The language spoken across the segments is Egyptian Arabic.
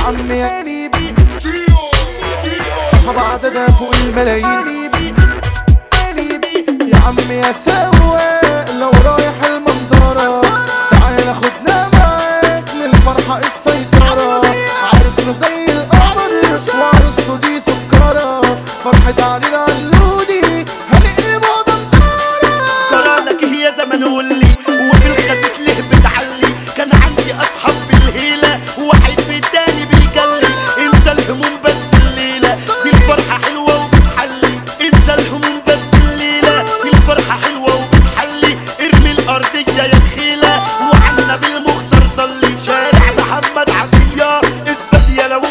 عم يا قريب صحاب عددها فوق الملايين يا عم يا سواق لو رايح المنظرة تعال خدنا معاك للفرحة السيطرة عرسنا زي القمر وعروسته دي سكرة فرحة علي العلودي هنقلبها دمارة قرارك هي زمن ولي وفي الخسيس ليه بتعلي كان عندي اصحاب بالهيله واحد في التاني بيجلي انسى الهموم بس الليله دي الفرحه حلوه وبتحلي انسى الهموم بس الليله دي الفرحه حلوه وبتحلي ارمي الارضيه يا دخيله وعنا بالمختار صلي شارع محمد عطيه اثبت يا لو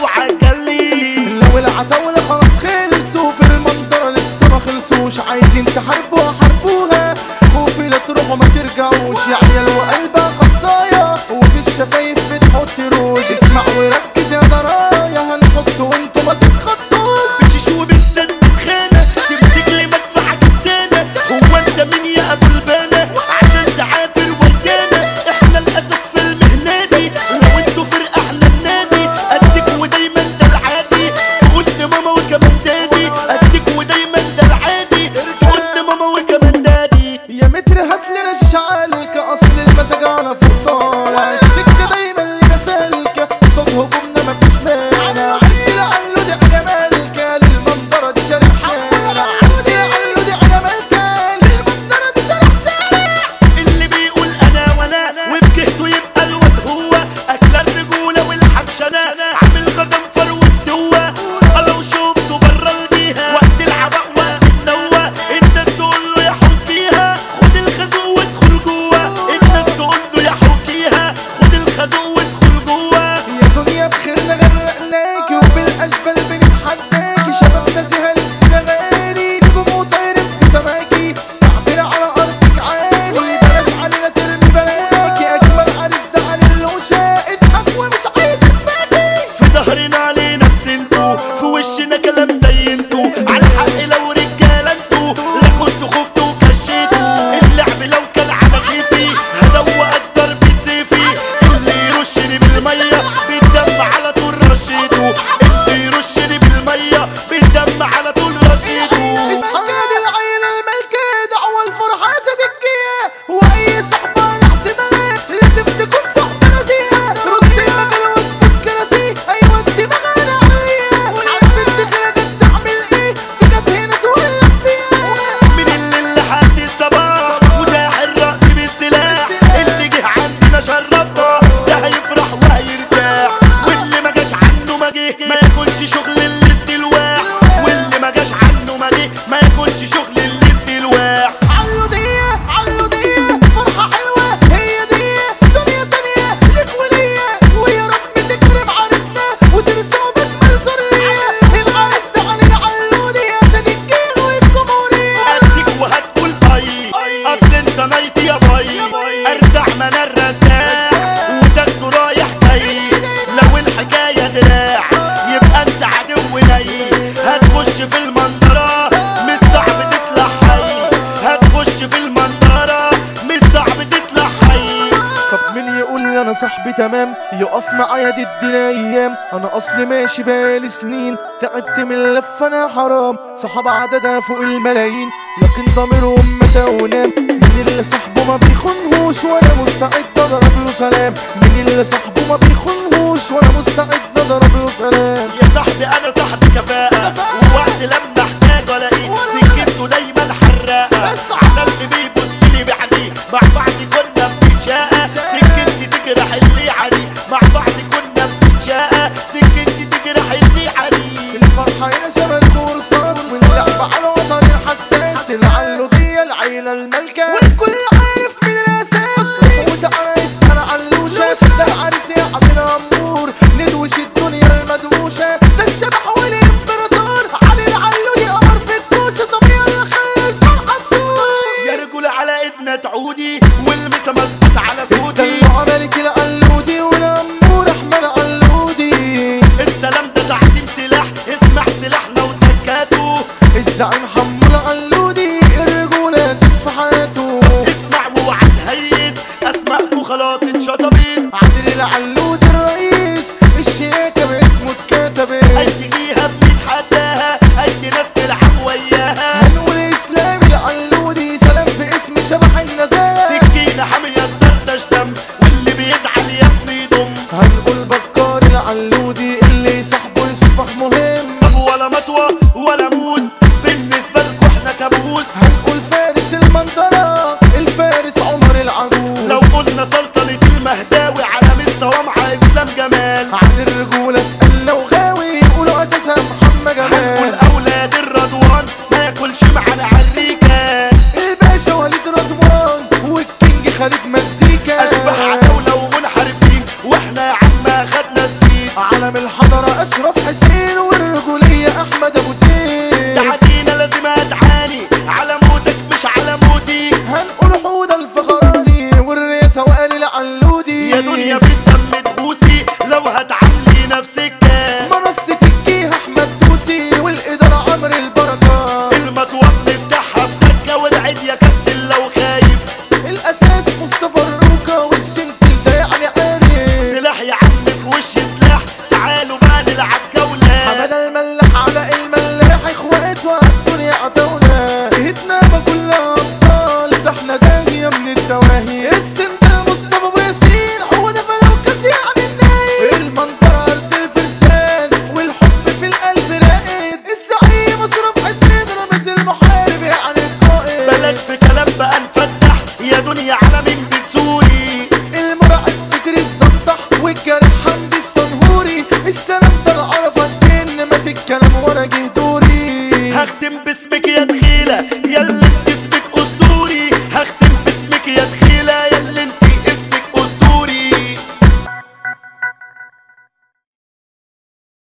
عجلي لو العتاولة خلاص خلصوا في المنظرة لسه ما خلصوش عايزين تحاربوا حاربوها خوفي لا تروحوا ما ترجعوش يا عيال وقلبها خصايا وفي الشفايف بتحط روج اسمع وركز يا درايا هنحط وانتوا ما تتخطوش بشيش وبالسد بخانة تمسك لي مدفع جدانة هو انت مين يا ابو البانة عشان تعافر ويانا احنا الاساس في المهنة دي لو انتوا فرقة احنا النادي اديك ودايما ده العادي تقول ماما وكمان دادي اديك ودايما ده العادي تقول ماما وكمان دادي يا متر هات لنا الشعال كأصل المزاج على فوق طالع السكة دايما اللي سالكة قصاد هجومنا مفيش مانع عدي لعله دي جمالك للمنظرة دي شارع شارع عدي لعله دي جمالك للمنظرة دي شارع شارع اللي بيقول انا وانا وبكهته يبقى الواد هو اكل الرجوله والحبشنه عامل قدم فروه فتوه لو شفته برا البيها وقت العبق وقت النوة الناس تقول له يا حطيها خد الخازوق وادخل جوه الناس تقول له يا حطيها خد الخازوق وادخل جوه يا دنيا بخيرنا غرقناكي وبالاشبال بنتحداكي شبابنا زيها لبسنا غالي نجوم وطايرين في سماكي تعبير على ارضك عالي بلاش علينا ترمي بلاكي اجمل عريس ده علي اللوشة اضحك ومش عايز تباكي في ظهرنا علينا انتو في وشنا كلام زي انتو على الحق لو رجاله انتو لا كنتوا خفتوا وكشيتوا اللعب لو كان على كيفي هدوق اكتر بسيفي اللي يرشني بالميه بالدم على طول رشيته اللي يرشني بالميه بالدم على طول رشيته اصحى دي العين الملكة دعوة الفرحة صدقية واي صحبة نحسبها لازم تكون صحبة نزيهة رصي مجال واثبت كراسي ايوه الدماغ انا عالية عارف انت كده تعمل ايه تجد هنا تولع فيها من الليل لحد الصباح وتاح الرأس بالسلاح اللي جه عندنا شرفنا ده هيفرح وهيرتاح واللي ما جاش عنه ما جه ما ياكلش شغل الاستلواح واللي ما جاش عنه ما جه ما ياكلش شغل الاستلواح علودية علودية فرحة حلوة هي دي دنيا تانية لك وليا ويا رب تكرم عرسنا وترزقه بأجمل ذرية العرس ده علي علودي يا صديقي والجمهورية اديك وهتقول باي اصل انت ميت يا باي ارزع من الرزاع وتاخده رايح جاي لو الحكايه دراع يبقى انت عدو ني هتخش في المنظره مش صعب تطلع حي هتخش في المنظره مش صعب تطلع حي طب مين يقول لي انا صاحبي تمام يقف معايا ضد الايام انا اصلي ماشي بقالي سنين تعبت من اللف انا حرام صحاب عددها فوق الملايين لكن ضميرهم متى ونام مين اللي صاحبه ما بيخونهوش وانا مستعد اضرب له سلام مين اللي صاحبه ما بيخونهوش وانا مستعد اضرب له سلام يا صاحبي انا صاحبي كفاءة ووقت لما احتاج الاقيه سكته دايما حراقة على اللي بيبص لي بعدي مع بعض كنا بنتشاقى سكتي تجرح اللي علي مع بعض كنا بنتشاقى سكتي تجرح اللي علي الفرحة هنا شبه القرصاص واللعب على الوطن الحساس العلودية العيلة الملكة والكل عارف من الأساس وتعالى اسأل علوشة ده العريس يا عبد الأمور ندوش الدنيا المدوشة ده الشبح والإنسان